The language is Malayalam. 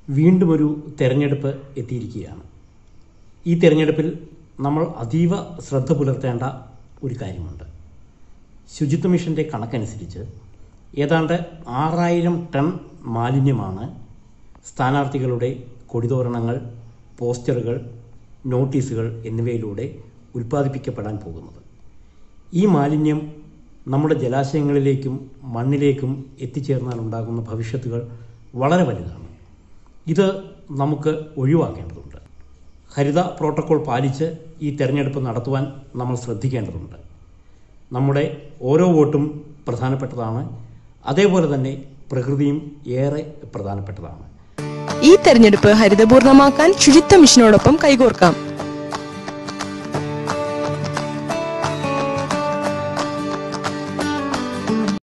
വീണ്ടും ഒരു തെരഞ്ഞെടുപ്പ് എത്തിയിരിക്കുകയാണ് ഈ തെരഞ്ഞെടുപ്പിൽ നമ്മൾ അതീവ ശ്രദ്ധ പുലർത്തേണ്ട ഒരു കാര്യമുണ്ട് ശുചിത്വ മിഷന്റെ കണക്കനുസരിച്ച് ഏതാണ്ട് ആറായിരം ടൺ മാലിന്യമാണ് സ്ഥാനാർത്ഥികളുടെ കൊടിതോരണങ്ങൾ പോസ്റ്ററുകൾ നോട്ടീസുകൾ എന്നിവയിലൂടെ ഉൽപ്പാദിപ്പിക്കപ്പെടാൻ പോകുന്നത് ഈ മാലിന്യം നമ്മുടെ ജലാശയങ്ങളിലേക്കും മണ്ണിലേക്കും എത്തിച്ചേർന്നാൽ ഉണ്ടാകുന്ന ഭവിഷ്യത്തുകൾ വളരെ വലുതാണ് ഇത് നമുക്ക് ഒഴിവാക്കേണ്ടതുണ്ട് ഹരിത പ്രോട്ടോകോൾ പാലിച്ച് ഈ തെരഞ്ഞെടുപ്പ് നടത്തുവാൻ നമ്മൾ ശ്രദ്ധിക്കേണ്ടതുണ്ട് നമ്മുടെ ഓരോ വോട്ടും പ്രധാനപ്പെട്ടതാണ് അതേപോലെ തന്നെ പ്രകൃതിയും ഏറെ പ്രധാനപ്പെട്ടതാണ് ഈ തെരഞ്ഞെടുപ്പ് ഹരിതപൂർണമാക്കാൻ ശുചിത്വ മിഷനോടൊപ്പം കൈകോർക്കാം